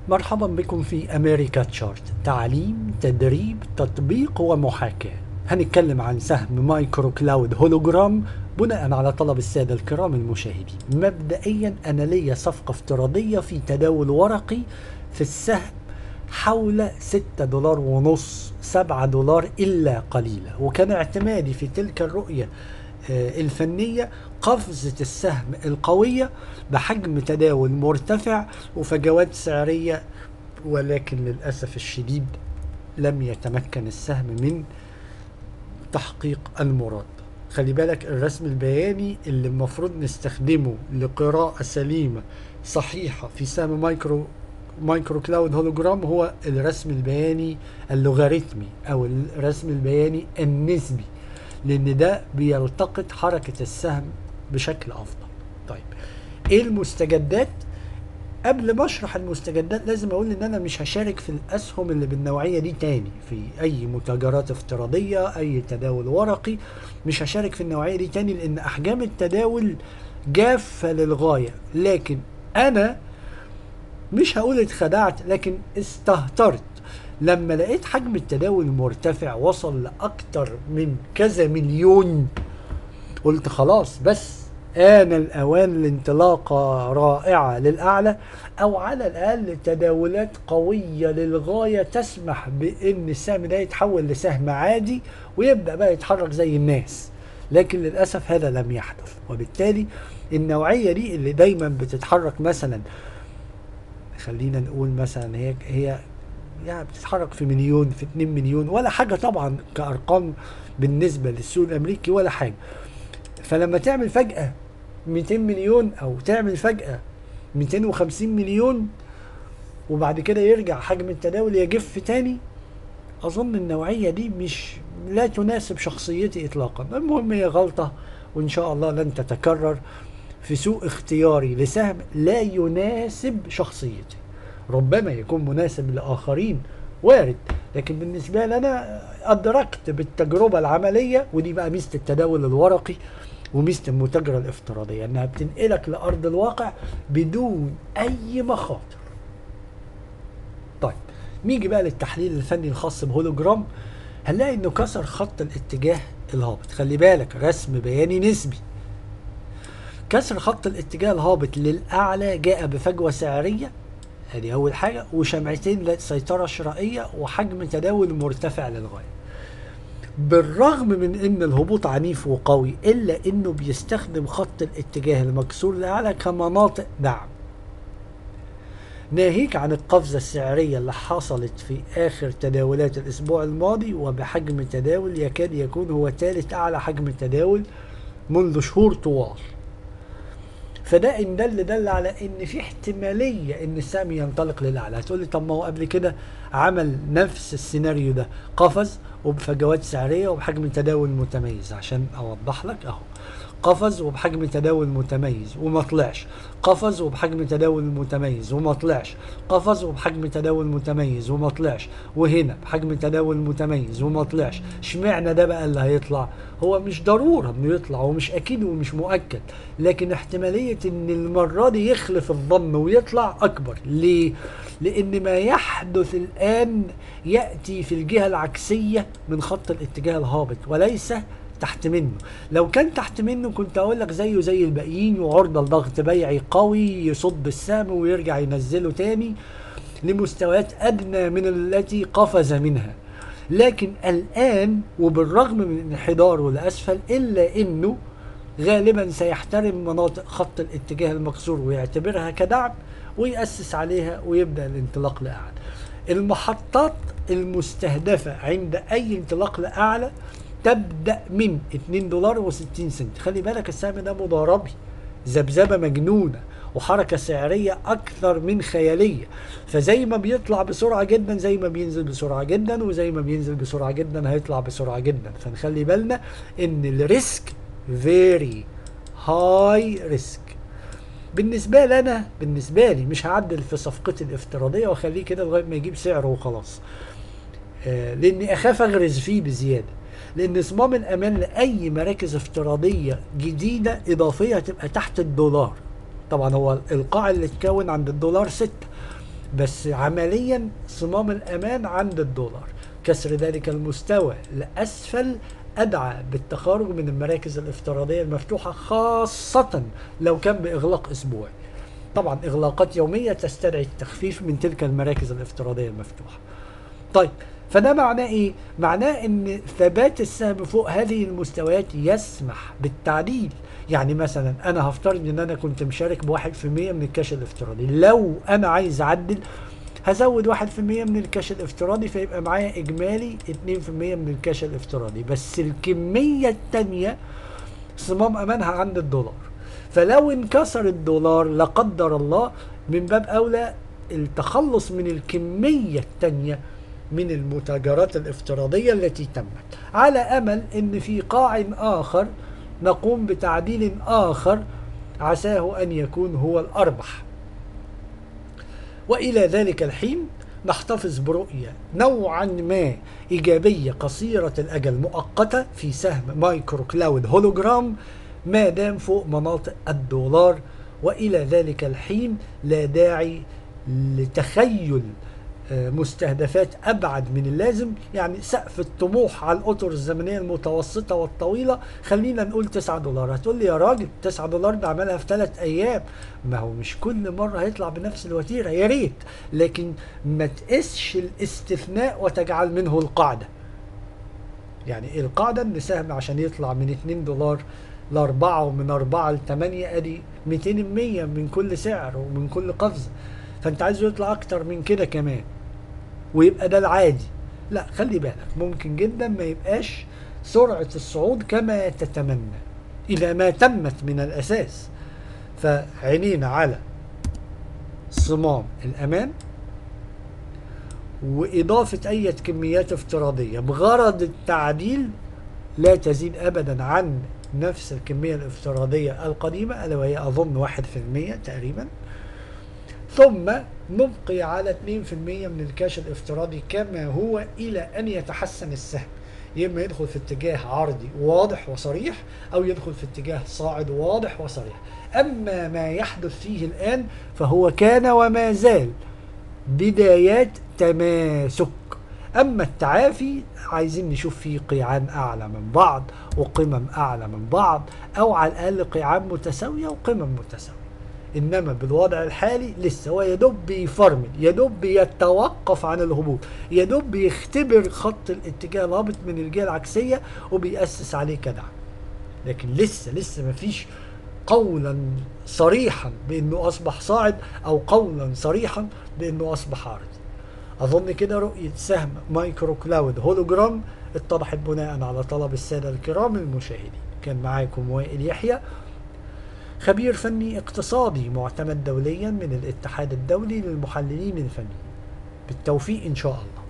مرحبا بكم في أمريكا تشارت تعليم تدريب تطبيق ومحاكاة هنتكلم عن سهم مايكرو كلاود هولوجرام بناء على طلب السادة الكرام المشاهدين مبدئيا أنا ليا صفقة افتراضية في تداول ورقي في السهم حول 6 دولار ونص 7 دولار إلا قليلا وكان اعتمادي في تلك الرؤية آه، الفنية قفزة السهم القوية بحجم تداول مرتفع وفجوات سعرية ولكن للأسف الشديد لم يتمكن السهم من تحقيق المراد خلي بالك الرسم البياني اللي المفروض نستخدمه لقراءة سليمة صحيحة في سهم مايكرو مايكرو كلاود هولوجرام هو الرسم البياني اللوغاريتمي او الرسم البياني النسبي لان ده بيلتقط حركة السهم بشكل افضل طيب ايه المستجدات قبل ما اشرح المستجدات لازم اقول ان انا مش هشارك في الاسهم اللي بالنوعيه دي تاني في اي متاجرات افتراضيه اي تداول ورقي مش هشارك في النوعيه دي تاني لان احجام التداول جافه للغايه لكن انا مش هقول اتخدعت لكن استهترت لما لقيت حجم التداول مرتفع وصل لاكتر من كذا مليون قلت خلاص بس آن الأوان لانطلاقة رائعة للأعلى أو على الأقل تداولات قوية للغاية تسمح بأن السهم ده يتحول لسهم عادي ويبدأ بقى يتحرك زي الناس لكن للأسف هذا لم يحدث وبالتالي النوعية دي اللي دايما بتتحرك مثلا خلينا نقول مثلا هي هي يعني بتتحرك في مليون في 2 مليون ولا حاجة طبعا كأرقام بالنسبة للسوق الأمريكي ولا حاجة فلما تعمل فجأة 200 مليون او تعمل فجأة 250 مليون وبعد كده يرجع حجم التداول يجف تاني اظن النوعية دي مش لا تناسب شخصيتي اطلاقا المهم هي غلطة وان شاء الله لن تتكرر في سوء اختياري لسهم لا يناسب شخصيتي ربما يكون مناسب لاخرين وارد لكن بالنسبة لي انا ادركت بالتجربة العملية ودي بقى ميزة التداول الورقي وميزه المتاجره الافتراضيه انها بتنقلك لارض الواقع بدون اي مخاطر. طيب نيجي بقى للتحليل الفني الخاص بهولوجرام هنلاقي انه كسر خط الاتجاه الهابط خلي بالك رسم بياني نسبي كسر خط الاتجاه الهابط للاعلى جاء بفجوه سعريه ادي اول حاجه وشمعتين لسيطره شرائيه وحجم تداول مرتفع للغايه بالرغم من ان الهبوط عنيف وقوي الا انه بيستخدم خط الاتجاه المكسور لاعلى كمناطق دعم ناهيك عن القفزة السعرية اللي حصلت في آخر تداولات الأسبوع الماضي وبحجم تداول يكاد يكون هو ثالث أعلى حجم تداول منذ شهور طوال فده ان دل دل على ان في احتماليه ان السهم ينطلق للاعلى هتقول لي طب ما هو قبل كده عمل نفس السيناريو ده قفز وبفجوات سعريه وبحجم تداول متميز عشان اوضح لك اهو قفز وبحجم تداول متميز وما طلعش قفز وبحجم تداول متميز وما طلعش قفز وبحجم تداول متميز وما طلعش وهنا بحجم تداول متميز وما طلعش اشمعنى ده بقى اللي هيطلع هو مش ضرورة انه يطلع ومش اكيد ومش مؤكد لكن احتمالية ان المرة دي يخلف الظن ويطلع اكبر ليه لان ما يحدث الان يأتي في الجهة العكسية من خط الاتجاه الهابط وليس تحت منه لو كان تحت منه كنت اقول لك زيه زي الباقيين وعرضه لضغط بيعي قوي يصد السهم ويرجع ينزله تاني لمستويات ادنى من التي قفز منها لكن الان وبالرغم من انحداره لاسفل الا انه غالبا سيحترم مناطق خط الاتجاه المكسور ويعتبرها كدعم ويأسس عليها ويبدأ الانطلاق لأعلى المحطات المستهدفة عند أي انطلاق لأعلى تبدا من 2 دولار و60 سنت خلي بالك السهم ده مضاربي ذبذبه مجنونه وحركة سعرية أكثر من خيالية فزي ما بيطلع بسرعة جدا زي ما بينزل بسرعة جدا وزي ما بينزل بسرعة جدا هيطلع بسرعة جدا فنخلي بالنا إن الريسك فيري هاي ريسك بالنسبة لي أنا بالنسبة لي مش هعدل في صفقتي الافتراضية وأخليه كده لغاية ما يجيب سعره وخلاص آه لأني أخاف أغرز فيه بزيادة لان صمام الامان لاي مراكز افتراضيه جديده اضافيه تبقى تحت الدولار طبعا هو القاع اللي اتكون عند الدولار 6 بس عمليا صمام الأمان عند الدولار كسر ذلك المستوى لأسفل أدعى بالتخارج من المراكز الافتراضية المفتوحة خاصة لو كان بإغلاق أسبوعي طبعا إغلاقات يومية تستدعي التخفيف من تلك المراكز الافتراضية المفتوحة طيب فده معناه ايه؟ معناه ان ثبات السهم فوق هذه المستويات يسمح بالتعديل يعني مثلا انا هفترض ان انا كنت مشارك بواحد في المية من الكاش الافتراضي لو انا عايز اعدل هزود واحد في المية من الكاش الافتراضي فيبقى معايا اجمالي اتنين في المية من الكاش الافتراضي بس الكمية التانية صمام امانها عند الدولار فلو انكسر الدولار لا قدر الله من باب اولى التخلص من الكمية التانية من المتاجرات الافتراضية التي تمت على أمل أن في قاع آخر نقوم بتعديل آخر عساه أن يكون هو الأربح وإلى ذلك الحين نحتفظ برؤية نوعا ما إيجابية قصيرة الأجل مؤقتة في سهم مايكرو كلاود هولوجرام ما دام فوق مناطق الدولار وإلى ذلك الحين لا داعي لتخيل مستهدفات ابعد من اللازم يعني سقف الطموح على الاطر الزمنيه المتوسطه والطويله خلينا نقول 9 دولار هتقول لي يا راجل 9 دولار ده عملها في ثلاث ايام ما هو مش كل مره هيطلع بنفس الوتيره يا ريت لكن ما تقسش الاستثناء وتجعل منه القاعده يعني القاعده ان سهم عشان يطلع من 2 دولار لأربعة ومن أربعة لثمانية أدي 200 المية من كل سعر ومن كل قفزة فأنت عايزه يطلع أكتر من كده كمان ويبقى ده العادي لا خلي بالك ممكن جدا ما يبقاش سرعة الصعود كما تتمنى إذا ما تمت من الأساس فعينينا على صمام الأمان وإضافة أي كميات افتراضية بغرض التعديل لا تزيد أبدا عن نفس الكمية الافتراضية القديمة ألا وهي أظن واحد في المية تقريبا ثم نبقي على 2% من الكاش الافتراضي كما هو إلى أن يتحسن السهم يا إما يدخل في اتجاه عرضي واضح وصريح أو يدخل في اتجاه صاعد واضح وصريح أما ما يحدث فيه الآن فهو كان وما زال بدايات تماسك أما التعافي عايزين نشوف فيه قيعان أعلى من بعض وقمم أعلى من بعض أو على الأقل قيعان متساوية وقمم متساوية انما بالوضع الحالي لسه هو يدوب بيفرمل يدوب بيتوقف عن الهبوط يدوب بيختبر خط الاتجاه الهابط من الجهه العكسيه وبيأسس عليه كدعم لكن لسه لسه مفيش قولا صريحا بانه اصبح صاعد او قولا صريحا بانه اصبح عارض اظن كده رؤيه سهم مايكرو كلاود هولوجرام اتضحت بناء على طلب الساده الكرام المشاهدين كان معاكم وائل يحيى خبير فني اقتصادي معتمد دوليا من الاتحاد الدولي للمحللين الفنيين بالتوفيق ان شاء الله